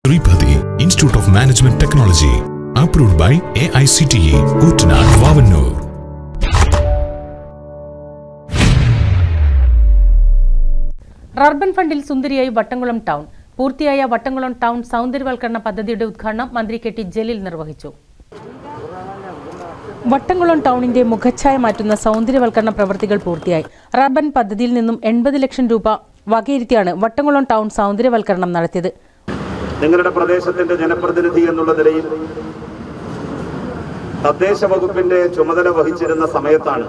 Sripathi institute of management technology approved by A I C T E Koottanad Vavanoor rurban ഫണ്ടിൽ സുന്ദരിയായി Vattamkulam town പൂർത്തിയായ Vattamkulam town സൗന്ദര്യവൽക്കരണ പദ്ധതിയുടെ ഉദ്ഘാടനം മന്ത്രി കെ ടി ജലീൽ നിർവഹിച്ചു വട്ടംകുളം ടൗണിന്റെ മുഖച്ഛായ മാറ്റുന്ന സൗന്ദര്യവൽക്കരണ പ്രവൃത്തികൾ പൂർത്തിയായി റർബൻ പദ്ധതിയിൽ നിന്നും എൺപത് ലക്ഷം രൂപ വകയിരുത്തിയാണ് വട്ടംകുളം ടൗൺ സൗന്ദര്യവൽക്കരണം നടത്തിയത് നിങ്ങളുടെ പ്രദേശത്തിന്റെ ജനപ്രതിനിധി എന്നുള്ള നിലയിൽ തദ്ദേശ വകുപ്പിന്റെ ചുമതല വഹിച്ചിരുന്ന സമയത്താണ്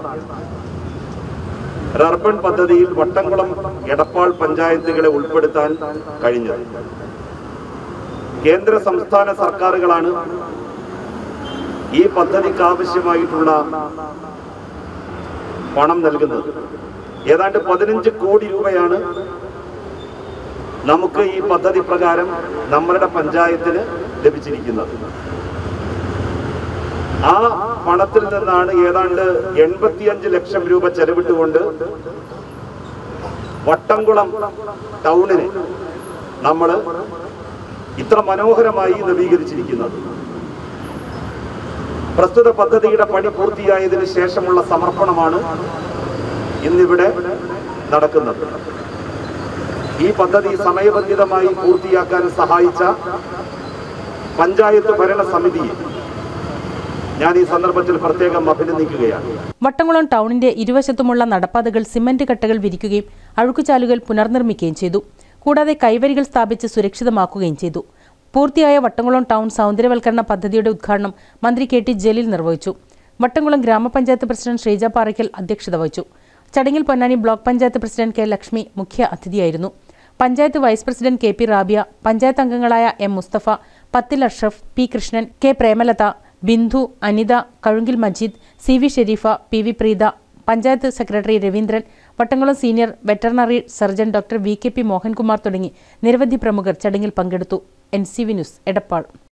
റർബൺ പദ്ധതിയിൽ വട്ടംകുളം എടപ്പാൾ പഞ്ചായത്തുകളെ ഉൾപ്പെടുത്താൻ കഴിഞ്ഞത് കേന്ദ്ര സംസ്ഥാന സർക്കാരുകളാണ് ഈ പദ്ധതിക്ക് ആവശ്യമായിട്ടുള്ള പണം നൽകുന്നത് ഏതാണ്ട് പതിനഞ്ച് കോടി രൂപയാണ് നമുക്ക് ഈ പദ്ധതി പ്രകാരം നമ്മളുടെ പഞ്ചായത്തിന് ലഭിച്ചിരിക്കുന്നത് ആ പണത്തിൽ നിന്നാണ് ഏതാണ്ട് എൺപത്തിയഞ്ച് ലക്ഷം രൂപ ചെലവിട്ടുകൊണ്ട് വട്ടംകുളം ടൗണിനെ നമ്മൾ ഇത്ര മനോഹരമായി നവീകരിച്ചിരിക്കുന്നത് പ്രസ്തുത പദ്ധതിയുടെ പണി പൂർത്തിയായതിനു ശേഷമുള്ള സമർപ്പണമാണ് ഇന്നിവിടെ നടക്കുന്നത് ഈ പദ്ധതി സമയബന്ധിതമായി പൂർത്തിയാക്കാൻ സഹായിച്ച പഞ്ചായത്ത് ഭരണ സമിതിയെ ഞാൻ ഈ സന്ദർഭത്തിൽ പ്രത്യേകം അഭിനന്ദിക്കുകയാണ് വട്ടംകുളം ടൗണിന്റെ ഇരുവശത്തുമുള്ള നടപ്പാതകൾ സിമന്റ് കട്ടകൾ വിരിക്കുകയും അഴുക്കുചാലുകൾ പുനർനിർമ്മിക്കുകയും ചെയ്തു കൂടാതെ കൈവരികൾ സ്ഥാപിച്ച് സുരക്ഷിതമാക്കുകയും ചെയ്തു പൂർത്തിയായ വട്ടംകുളം ടൗൺ സൗന്ദര്യവൽക്കരണ പദ്ധതിയുടെ ഉദ്ഘാടനം മന്ത്രി കെ ടി ജലീൽ നിർവഹിച്ചു വട്ടംകുളം ഗ്രാമപഞ്ചായത്ത് പ്രസിഡന്റ് ശ്രീജ പാറയ്ക്കൽ അധ്യക്ഷത വഹിച്ചു ചടങ്ങിൽ Ponnani block panchayat president K Lakshmi മുഖ്യ അതിഥിയായിരുന്നു panchayat vice president K P Rabiya panchayat അംഗങ്ങളായ M Musthafa Pathil Ashraf P Krishnan K Premalatha Bindu Anitha Kazhungil Majeed C V Sherifa P V Preetha panchayat secretary Raveendran Vattamkulam senior veterinary surgeon doctor V K P Mohankumar തുടങ്ങി നിരവധി പ്രമുഖർ ചടങ്ങിൽ പങ്കെടുത്തു N C V news Edappal